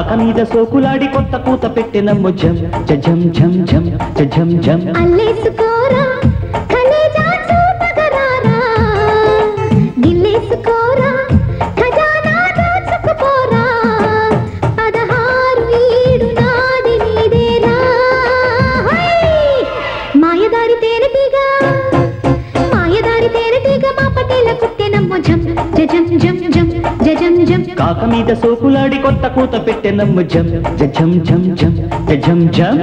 కాక మీద సోకులాడి కొత్త కూత పెట్టినమ్ము జం జం జం జం జం జం అల్లేసుకోరా కలేజా చూపగరారా గిల్లేసుకోరా ఖజానా దోచుకుపోరా పదహారు ఈడు నాది నీదేరా హై! మాయదారి తేనెటీగ మాయదారి తేనెటీగ మా పటేల కుట్టెనమ్మ జం జం జం జం జం జం కాక మీద సోకులాడి కొత్త కూత పెట్టినమ్ము జం జం జం జం జం జం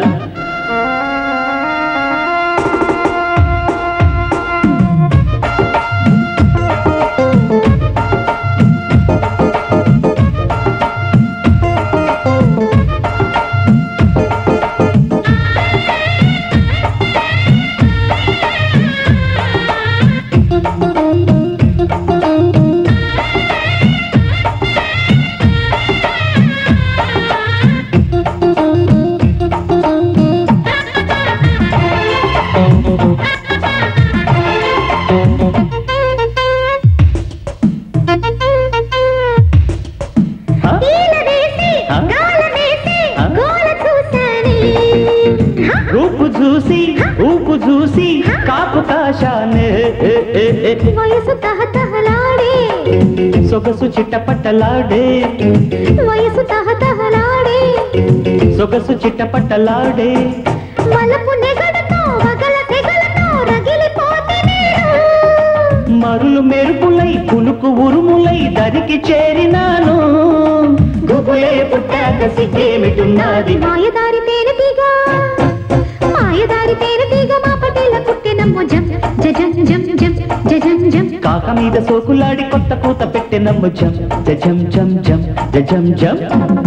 ఆ? ఈలవేసి, ఆ? గాలమేసి, ఆ? గోల చూశానే. హ! రూపు చూసి ఊపు చూసి కాపు కాశానే ఏ, ఏ, ఏ. వయసు తహతహలాడే సొగసు చిట్టపట్టలాడే వయసు తహతహలాడే సొగసు చిట్టపట్టలాడే వలపు నెగడతో వగల తెగలతో రగిలిపోతే నేను మరులు మెరుపులై పులుకు ఉరుములై దరికి చేరినాను గుబులే పుట్టాక సిగ్గేమిటున్నది మాయదారి తేనెటీగ మాయదారి తేనెటీగ మా పటేల పుట్టినమ్మ జం జం జం జం జం జం కాక మీద సోకులాడి కొత్త కూత పెట్టినమ్ము జం జం జం జం జం జం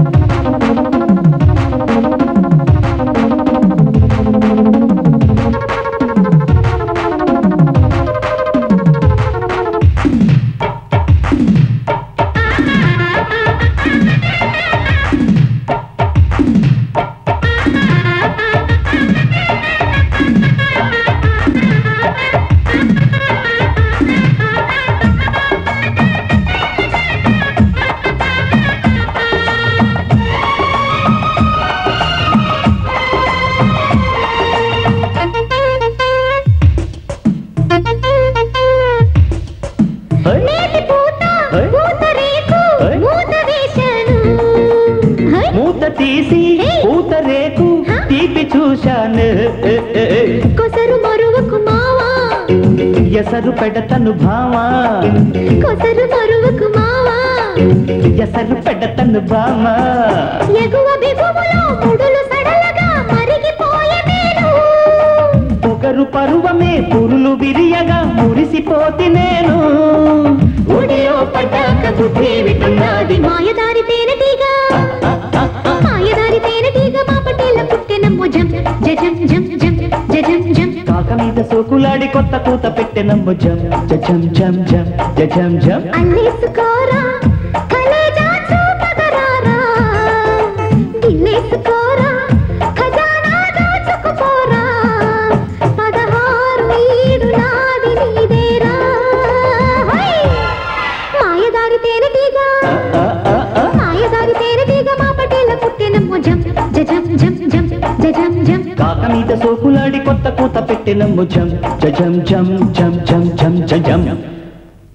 హై! నేతి పూత హై! పూత రేకు హై! మూత వేశాను హై! మూత తీసి పూత రేకు తీపి చూశాను ఏ, ఏ, ఏ. కొసరు మరువకు మావా ఎసరు పెడతను భామా కొసరు మరువకు మావా ఎసరు పెడతను భామా ఎగువ బిగువులో ముడులు సడలగా మరిగిపోయే నేను పొగరు పరువమే పురులు విరియగా మురిసిపోతి నేను ఒడిలో పడ్డాక బుద్ధి విటున్నది మాయదారి తేనెటీగ మాయదారి తేనెటీగ మా పటేల పుట్టినమ్మ జం జం జం జం జం జం కాక మీద సోకులాడి కొత్త కూత పెట్టినమ్ము జం జం జం జం జం జం అల్లేసుకోరా కలేజా చూపగరారా గిల్లేసుకోరా ఖజానా దోచుకుపోరా పదహారు ఈడు నాది నీదేరా హై! మాయదారి తేనెటీగ ఆ, ఆ, ఆ. మాయదారి తేనెటీగ మా పటేల పుట్టినమ్మ జం జం జం జం జం జం కాక మీద సోకులాడి కొత్త కూత పెట్టినమ్ము జం జం జం జం జం జం జం జం